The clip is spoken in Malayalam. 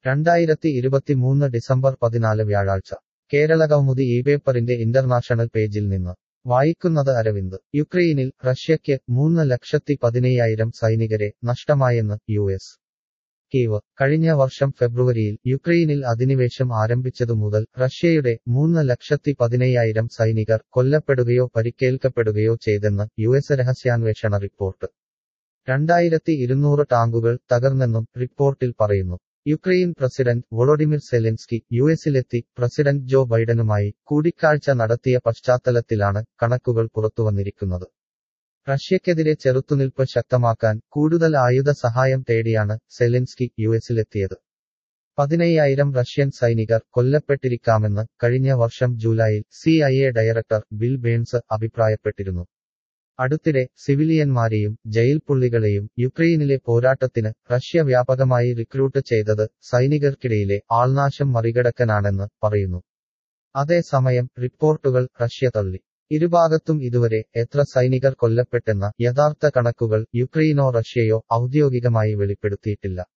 രണ്ടായിരത്തി ഇരുപത്തിമൂന്ന് ഡിസംബർ പതിനാല് വ്യാഴാഴ്ച കേരള കൗമുദി ഈ പേപ്പറിന്റെ ഇന്റർനാഷണൽ പേജിൽ നിന്ന് വായിക്കുന്നത് അരവിന്ദ് യുക്രൈനിൽ റഷ്യയ്ക്ക് മൂന്ന് ലക്ഷത്തി പതിനയ്യായിരം സൈനികരെ നഷ്ടമായെന്ന് യു എസ് കീവ് കഴിഞ്ഞ വർഷം ഫെബ്രുവരിയിൽ യുക്രൈനിൽ അധിനിവേശം ആരംഭിച്ചതു മുതൽ റഷ്യയുടെ മൂന്ന് ലക്ഷത്തി പതിനയ്യായിരം സൈനികർ കൊല്ലപ്പെടുകയോ പരിക്കേൽക്കപ്പെടുകയോ ചെയ്തെന്ന് യു എസ് രഹസ്യാന്വേഷണ റിപ്പോർട്ട് രണ്ടായിരത്തി ഇരുന്നൂറ് ടാങ്കുകൾ തകർന്നെന്നും റിപ്പോർട്ടിൽ പറയുന്നു Ukraine president Volodymyr Zelensky U എസിലെത്തി പ്രസിഡന്റ് ജോ ബൈഡനുമായി കൂടിക്കാഴ്ച നടത്തിയ പശ്ചാത്തലത്തിലാണ് കണക്കുകൾ പുറത്തുവന്നിരിക്കുന്നത് റഷ്യക്കെതിരെ ചെറുത്തുനിൽപ്പ് ശക്തമാക്കാൻ കൂടുതൽ ആയുധ സഹായം തേടിയാണ് സെലൻസ്കി യു എസിലെത്തിയത് പതിനയ്യായിരം റഷ്യൻ സൈനികർ കൊല്ലപ്പെട്ടിരിക്കാമെന്ന് കഴിഞ്ഞ വർഷം ജൂലൈയിൽ C I A director Bill Burns അഭിപ്രായപ്പെട്ടിരുന്നു അടുത്തിടെ സിവിലിയന്മാരെയും ജയിൽ പുള്ളികളെയും യുക്രൈനിലെ പോരാട്ടത്തിന് റഷ്യ വ്യാപകമായി റിക്രൂട്ട് ചെയ്തത് സൈനികർക്കിടയിലെ ആൾനാശം മറികടക്കാനാണെന്ന് പറയുന്നു അതേസമയം റിപ്പോർട്ടുകൾ റഷ്യ തള്ളി ഇരുഭാഗത്തും ഇതുവരെ എത്ര സൈനികർ കൊല്ലപ്പെട്ടെന്ന യഥാർത്ഥ കണക്കുകൾ യുക്രൈനോ റഷ്യയോ ഔദ്യോഗികമായി വെളിപ്പെടുത്തിയിട്ടില്ല